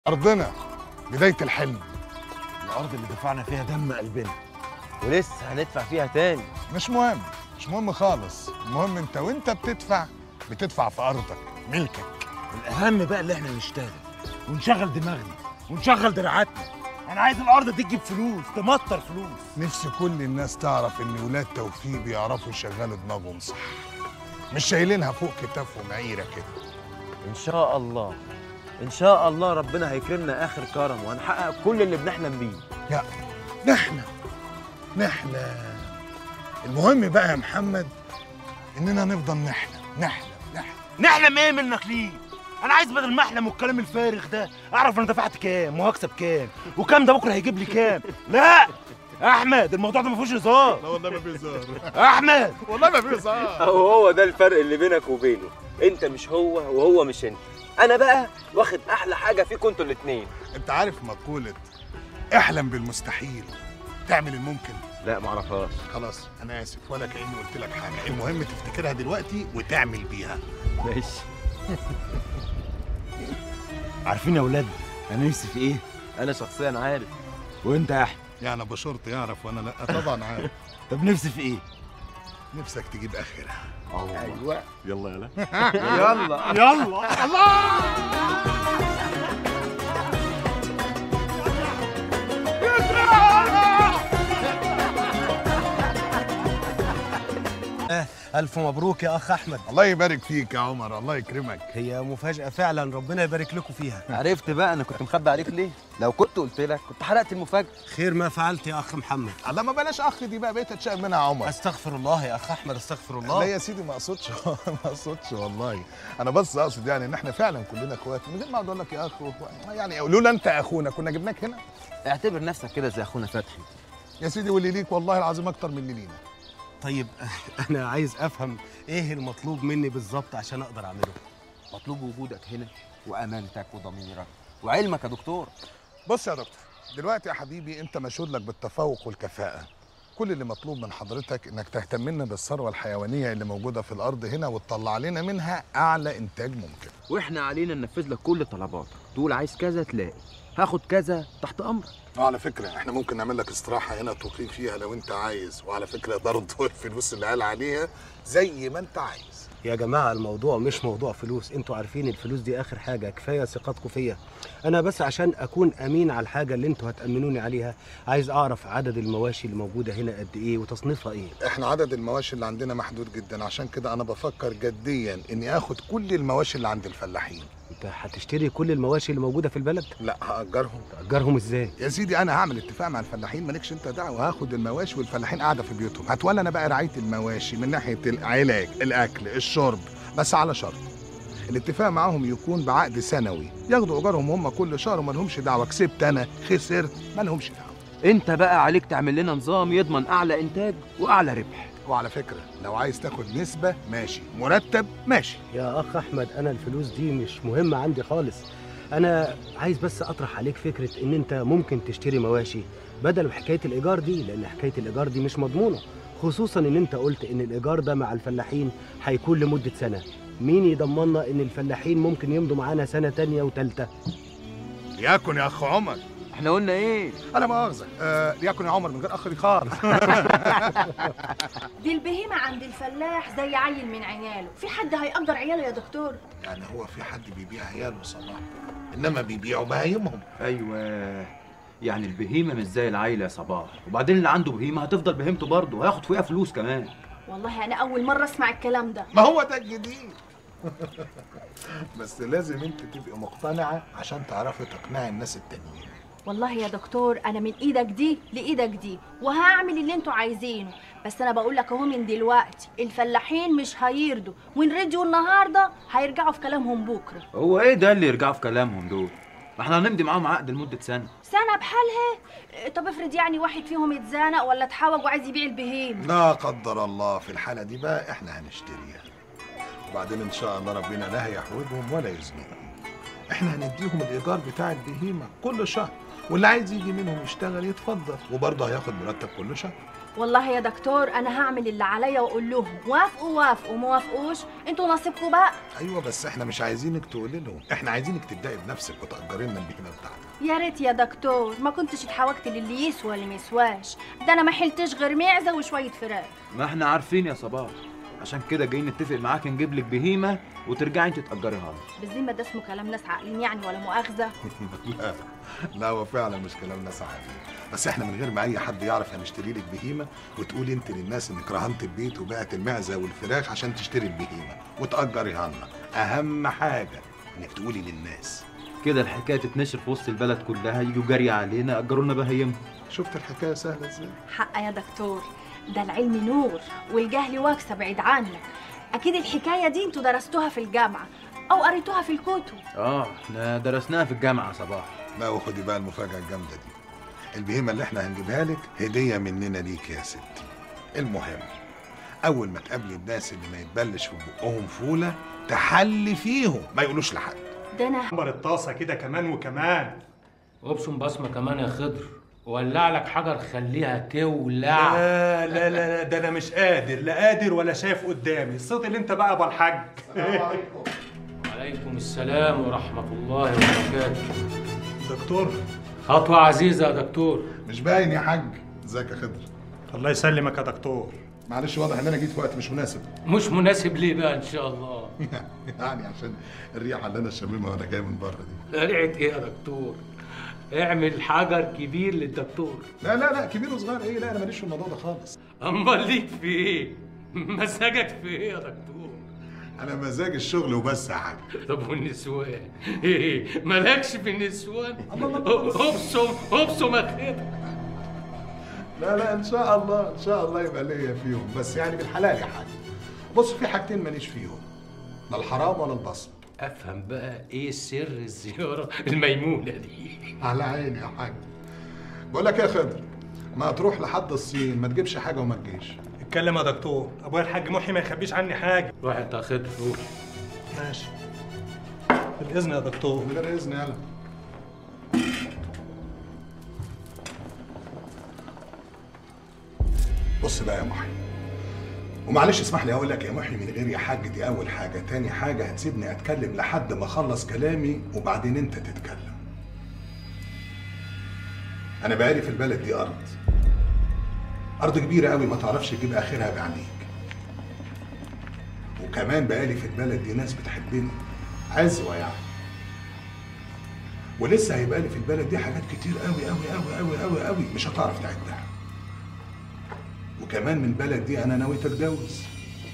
أرضنا بداية الحلم الارض اللي دفعنا فيها دم قلبنا ولسه هندفع فيها تاني مش مهم مش مهم خالص المهم انت وانت بتدفع بتدفع في أرضك ملكك الاهم بقى اللي احنا نشتغل ونشغل دماغنا ونشغل دراعاتنا انا عايز الارض دي تجيب فلوس تمطر فلوس نفسي كل الناس تعرف ان ولاد توفيق بيعرفوا يشغلوا دماغهم صح مش شايلينها فوق كتافهم عيرة كده ان شاء الله ان شاء الله ربنا هيكرمنا اخر كرم وهنحقق كل اللي بنحلم بيه نحن نحن المهم بقى يا محمد اننا نفضل نحلم نحلم نحلم نحلم ايه منك ليه انا عايز بدل ما احلم والكلام الفارغ ده اعرف انا دفعت كام وهكسب كام وكام ده بكره هيجيب لي كام لا احمد الموضوع ده ما فيهوش هزار لا والله ما في هزار احمد والله ما في هزار هو هو ده الفرق اللي بينك وبينه انت مش هو وهو مش انت انا بقى واخد احلى حاجه فيكم انتوا الاتنين انت عارف مقولة احلم بالمستحيل تعمل الممكن لا معرفهاش خلاص انا اسف ولا كاني قلت لك حاجه المهم تفتكرها دلوقتي وتعمل بيها ماشي عارفين يا اولاد انا نفسي في ايه انا شخصيا عارف وانت يا احمد يعني بشرط يعرف وانا لا طبعا عارف طب نفسي في ايه نفسك تجيب اخرها ايوه يلا يلا يلا يلا ألف مبروك يا أخ أحمد الله يبارك فيك يا عمر الله يكرمك هي مفاجأة فعلا ربنا يبارك لكم فيها عرفت بقى انا كنت مخبي عليك ليه لو كنت قلت لك كنت حرقت المفاجاه خير ما فعلت يا أخ محمد الله ما بلاش اخ دي بقى بقيت اتشائم منها يا عمر أستغفر الله يا أخ أحمد أستغفر لا الله يا سيدي ما اقصدش ما اقصدش والله انا بس اقصد يعني ان احنا فعلا كلنا اخوات من غير ما اقعد اقول لك يا اخ وأخوة. يعني لولا انت اخونا كنا جبناك هنا اعتبر نفسك كده زي اخونا فتحي يا سيدي واللي ليك والله العظيم اكتر من اللي لينا طيب أنا عايز أفهم إيه المطلوب مني بالظبط عشان أقدر أعمله مطلوب وجودك هنا وامانتك وضميرك وعلمك يا دكتور بص يا دكتور دلوقتي يا حبيبي انت مشهود لك بالتفوق والكفاءة كل اللي مطلوب من حضرتك انك تهتم لنا بالثروة الحيوانية اللي موجودة في الارض هنا وتطلع لنا منها اعلى انتاج ممكن واحنا علينا ننفذ لك كل طلباتك تقول عايز كذا تلاقي هاخد كذا تحت امرك وعلى فكرة احنا ممكن نعمل لك استراحة هنا تقيم فيها لو انت عايز وعلى فكرة برضه الفلوس اللي قال عليها زي ما انت عايز يا جماعة الموضوع مش موضوع فلوس انتوا عارفين الفلوس دي آخر حاجة كفاية ثقتكم فيا أنا بس عشان أكون أمين على الحاجة اللي انتوا هتأمنوني عليها عايز أعرف عدد المواشي اللي موجودة هنا قد إيه وتصنيفها إيه احنا عدد المواشي اللي عندنا محدود جدا عشان كده انا بفكر جديا اني اخد كل المواشي اللي عند الفلاحين أنت هتشتري كل المواشي اللي موجودة في البلد لا هأجرهم تأجرهم إزاي يا سيدي انا هعمل اتفاق مع الفلاحين مالكش انت دعوه هاخد المواشي والفلاحين قاعده في بيوتهم هتولى انا بقى رعايه المواشي من ناحيه العلاج الاكل الشرب بس على شرط الاتفاق معاهم يكون بعقد سنوي ياخدوا ايجارهم هم كل شهر وما لهمش دعوه كسبت انا خسرت ما لهمش دعوه انت بقى عليك تعمل لنا نظام يضمن اعلى انتاج واعلى ربح وعلى فكره لو عايز تاخد نسبه ماشي مرتب ماشي يا اخ احمد انا الفلوس دي مش مهمه عندي خالص انا عايز بس اطرح عليك فكره ان انت ممكن تشتري مواشي بدل حكايه الايجار دي لان حكايه الايجار دي مش مضمونه خصوصا ان انت قلت ان الايجار ده مع الفلاحين هيكون لمده سنه مين يضمننا ان الفلاحين ممكن يمضوا معانا سنه تانية وتالتة ليكن يا اخ عمر احنا قلنا ايه انا مؤاخذه آه ليكن يا عمر من غير اخ رخار دي البهيمة عند الفلاح زي عيل من عياله في حد هيأجر عياله يا دكتور يعني هو في حد بيبيع عياله صلاح انما بيبيعوا بهايمهم ايوه يعني البهيمه مش زي العيله يا صباح وبعدين اللي عنده بهيمه هتفضل بهيمته برضه وهياخد فيها فلوس كمان والله أنا أول مرة أسمع الكلام ده ما هو ده الجديد بس لازم انت تبقي مقتنعه عشان تعرفي تقنعي الناس التانيين والله يا دكتور أنا من إيدك دي لإيدك دي وهعمل اللي أنتوا عايزينه بس أنا بقول لك أهو من دلوقتي الفلاحين مش هيرضوا وإن رضيوا النهاردة هيرجعوا في كلامهم بكرة هو ايه ده اللي يرجعوا في كلامهم دول ما احنا هنمضي معاهم عقد لمده سنه سنة بحالها إيه، طب افرض يعني واحد فيهم اتزنق ولا اتحوج وعايز يبيع البهيم لا قدر الله في الحاله دي بقى احنا هنشتريها وبعدين ان شاء الله ربنا لا هيحوجهم ولا يزنقهم احنا هنديهم الايجار بتاع البهيمه كل شهر واللي عايز يجي منهم يشتغل يتفضل وبرضه هياخد مرتب كل شهر والله يا دكتور انا هعمل اللي عليا واقول لهم وافقوا وافقوا ما وافقوش انتوا نصيبكم بقى ايوه بس احنا مش عايزينك تقولي لهم احنا عايزينك تبداي بنفسك وتأجري لنا البهيمه بتاعتك يا ريت يا دكتور ما كنتش اتحوجت للي يسوى اللي ما يسواش ده انا ما حلتش غير معزه وشويه فراخ ما احنا عارفين يا صباح عشان كده جايين نتفق معاك نجيب لك بهيمه وترجعي انت تأجريها لنا بالذمه ده اسمه كلام ناس عاقلين يعني ولا مؤاخذه لا لا هو فعلا مش كلام ناس عادي بس احنا من غير ما اي حد يعرف هنشتري لك بهيمه وتقولي انت للناس انك رهنت البيت وبعت المعزه والفراخ عشان تشتري البهيمه وتأجريها لنا اهم حاجه انك تقولي للناس كده الحكايه تتنشر في وسط البلد كلها يجوا جري علينا اجروا لنا بهيمه شفت الحكايه سهله ازاي حق يا دكتور ده العلم نور والجهل واكسة بعيد عنك اكيد الحكايه دي انتوا درستوها في الجامعه او قريتوها في الكتب اه احنا درسناها في الجامعه يا صباح لا وخدي بقى المفاجاه الجامده دي البهيمه اللي احنا هنجيبها لك هديه مننا ليك يا ستي المهم اول ما تقابلي الناس اللي ما يتبلش في بقهم فوله تحلي فيهم ما يقولوش لحد ده انا كبر الطاسه كده كمان وكمان وابصم بصمه كمان يا خضر ولع لك حجر خليها تولع لا لا لا لا ده انا مش قادر لا قادر ولا شايف قدامي الصوت اللي انت بقى ابو الحاج عليكم السلام ورحمه الله وبركاته دكتور خطوه عزيزه يا دكتور مش باين يا حاج ازيك يا خضر الله يسلمك يا دكتور معلش واضح ان انا جيت في وقت مش مناسب مش مناسب ليه بقى ان شاء الله يعني عشان الريحه اللي انا شاممها وانا جاي من بره دي لا ريحه ايه يا دكتور اعمل حجر كبير للدكتور لا لا لا كبير وصغير ايه لا انا ماليش في الموضوع ده خالص امال ليك في ايه مزاجك في ايه يا دكتور انا مزاج الشغل وبس يا حاج طب والنسوان ايه مالكش في النسوان ابصم ابصم يا خضر لا لا ان شاء الله ان شاء الله يبقى ليا فيهم بس يعني بالحلال يا حاج بص في حاجتين ماليش فيهم لا الحرام ولا البصم افهم بقى ايه سر الزياره الميمونه دي على عيني يا حاج بقول لك يا خضر ما تروح لحد الصين ما تجيبش حاجه وما تجيش اتكلم يا دكتور ابويا الحاج محي ما يخبيش عني حاجه روح انت يا خضر روح ماشي بالاذن يا دكتور من غير اذن يلا بص بقى يا محي ومعلش اسمح لي اقول لك يا محي من غير يا حاج دي اول حاجه تاني حاجه هتسيبني اتكلم لحد ما اخلص كلامي وبعدين انت تتكلم انا بقالي في البلد دي ارض ارض كبيره قوي ما تعرفش تجيب اخرها بعينيك وكمان بقالي في البلد دي ناس بتحبني عزوه يعني ولسه هيبقى لي في البلد دي حاجات كتير قوي قوي قوي قوي قوي قوي مش هتعرف تعدها وكمان من البلد دي انا ناوي اتجوز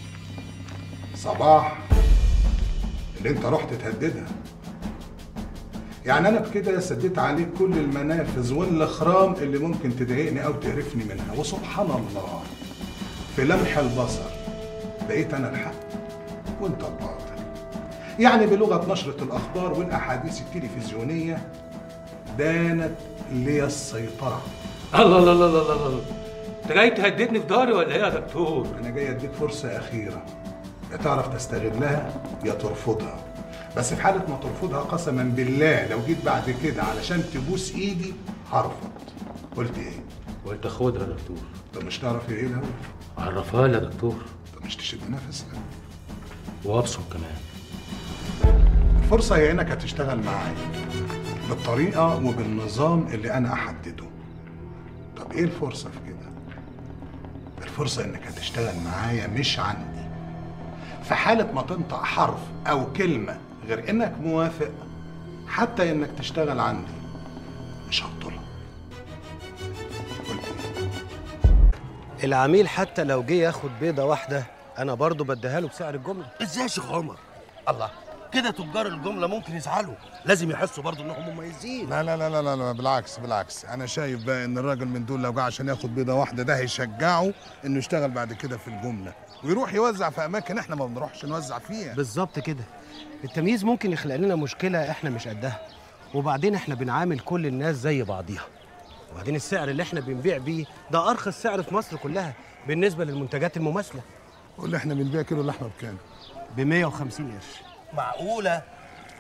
صباح اللي انت رحت تهددها يعني انا بكده سديت عليك كل المنافذ والاخرام اللي ممكن تضايقني او تقرفني منها وسبحان الله في لمح البصر بقيت انا الحق وانت الباطل يعني بلغه نشره الاخبار والاحاديث التلفزيونيه دانت لي السيطره الله الله الله الله الله الله انت جاي تهددني في ضهري ولا ايه يا دكتور؟ انا جاي اديك فرصه اخيره يا تعرف تستغلها يا ترفضها بس في حاله ما ترفضها قسما بالله لو جيت بعد كده علشان تبوس ايدي هرفض قلت ايه قلت خدها يا دكتور طب مش تعرف ايه الاول عرفها لي يا دكتور طب مش تشد نفسك وابصم كمان الفرصه هي انك هتشتغل معايا بالطريقه وبالنظام اللي انا احدده طب ايه الفرصه في كده الفرصه انك هتشتغل معايا مش عندي في حاله ما تنطق حرف او كلمه غير انك موافق حتى انك تشتغل عندي مش هبطلها قلت ايه العميل حتى لو جه ياخد بيضه واحده انا برضه بديها له بسعر الجمله ازاي يا شيخ عمر الله كده تجار الجمله ممكن يزعلوا لازم يحسوا برضو انهم مميزين لا لا لا لا لا, لا بالعكس بالعكس انا شايف بقى ان الراجل من دول لو جه عشان ياخد بيضه واحده ده هيشجعه انه يشتغل بعد كده في الجمله ويروح يوزع في اماكن احنا ما بنروحش نوزع فيها بالظبط كده التمييز ممكن يخلق لنا مشكله احنا مش قدها وبعدين احنا بنعامل كل الناس زي بعضيها وبعدين السعر اللي احنا بنبيع بيه ده ارخص سعر في مصر كلها بالنسبه للمنتجات المماثله قول لي احنا بنبيع كيلو اللحمه بكام ب 150 قرش معقوله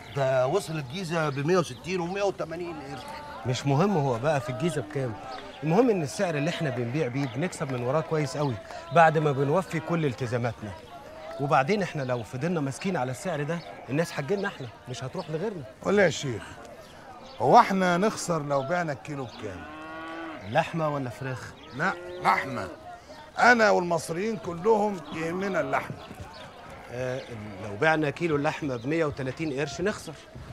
ده وصل الجيزه ب 160 و 180 قرش مش مهم هو بقى في الجيزه بكام المهم ان السعر اللي احنا بنبيع بيه بنكسب من وراه كويس قوي بعد ما بنوفي كل التزاماتنا وبعدين احنا لو فضلنا ماسكين على السعر ده الناس هتجيلنا احنا مش هتروح لغيرنا قول لي يا شيخ هو احنا نخسر لو بعنا الكيلو بكام لحمه ولا فراخ لا لحمه انا والمصريين كلهم يهمنا اللحمه آه لو بعنا كيلو اللحمه ب 130 قرش نخسر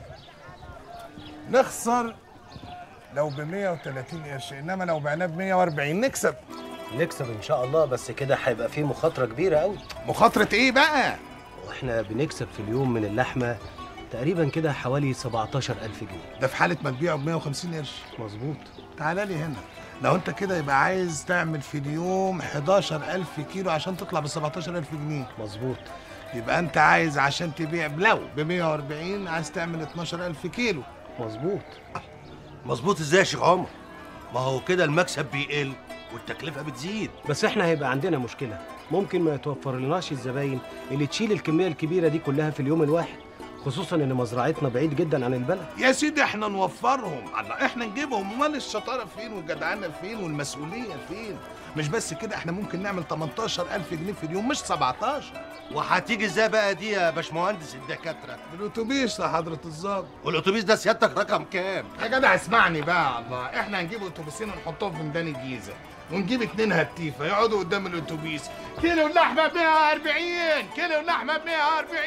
نخسر لو ب 130 قرش انما لو بعناه ب 140 نكسب نكسب ان شاء الله بس كده هيبقى فيه مخاطره كبيره قوي مخاطره ايه بقى واحنا بنكسب في اليوم من اللحمه تقريبا كده حوالي 17000 جنيه ده في حاله ما تبيعه ب 150 قرش مظبوط تعالى لي هنا لو انت كده يبقى عايز تعمل في اليوم 11000 كيلو عشان تطلع ب 17000 جنيه مظبوط يبقى انت عايز عشان تبيع بلو ب 140 عايز تعمل 12000 كيلو مظبوط مظبوط ازاي يا شيخ عمر ما هو كده المكسب بيقل والتكلفه بتزيد بس احنا هيبقى عندنا مشكله ممكن ما يتوفر لناش الزباين اللي تشيل الكميه الكبيره دي كلها في اليوم الواحد خصوصا ان مزرعتنا بعيد جدا عن البلد يا سيدي احنا نوفرهم الله احنا نجيبهم امال الشطاره فين والجدعنه فين والمسؤوليه فين مش بس كده احنا ممكن نعمل 18000 جنيه في اليوم مش 17 وهتيجي ازاي بقى دي يا باشمهندس الدكاتره بالاتوبيس يا حضره الظابط والاتوبيس ده سيادتك رقم كام يا جدع اسمعني بقى الله احنا هنجيب اتوبيسين ونحطهم في ميدان الجيزه ونجيب اتنين هتيفه يقعدوا قدام الاتوبيس كيلو اللحمه ب 140 كيلو اللحمه ب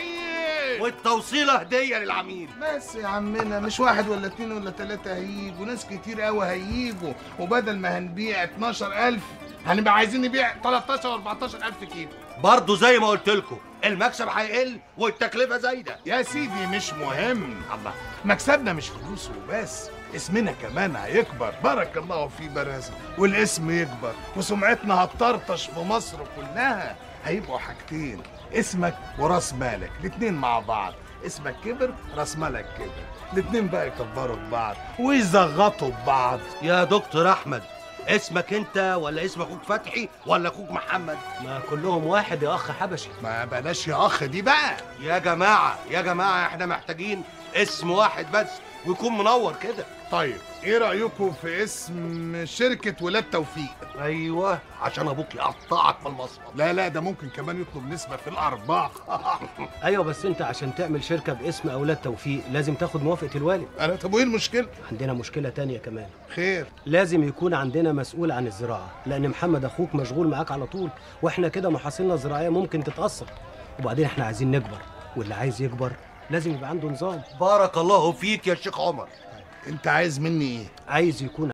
140 والتوصيله هديه للعميل بس يا عمنا مش واحد ولا اتنين ولا تلاتة هيجوا ناس كتير قوي هيجوا وبدل ما هنبيع 12000 هنبقى عايزين نبيع 13 و 14000 كيلو برضه زي ما قلت لكم المكسب هيقل والتكلفه زايده يا سيدي مش مهم الله مكسبنا مش فلوس وبس اسمنا كمان هيكبر بارك الله في براسة والاسم يكبر وسمعتنا هتطرطش في مصر كلها هيبقوا حاجتين اسمك وراس مالك الاتنين مع بعض اسمك كبر راس مالك كبر الاتنين بقى يكبروا ببعض ويزغطوا ببعض يا دكتور احمد اسمك انت ولا اسم اخوك فتحي ولا اخوك محمد ما كلهم واحد يا اخ حبشي ما بلاش يا اخ دي بقى يا جماعه يا جماعه احنا محتاجين اسم واحد بس ويكون منور كده طيب ايه رايكم في اسم شركه ولاد توفيق ايوه عشان ابوك يقطعك في المصرف لا لا ده ممكن كمان يطلب نسبه في الارباح ايوه بس انت عشان تعمل شركه باسم اولاد توفيق لازم تاخد موافقه الوالد انا طب وايه المشكله عندنا مشكله تانية كمان خير لازم يكون عندنا مسؤول عن الزراعه لان محمد اخوك مشغول معاك على طول واحنا كده محاصيلنا الزراعيه ممكن تتاثر وبعدين احنا عايزين نكبر واللي عايز يكبر لازم يبقى عنده نظام بارك الله فيك يا شيخ عمر انت عايز مني ايه عايز يكون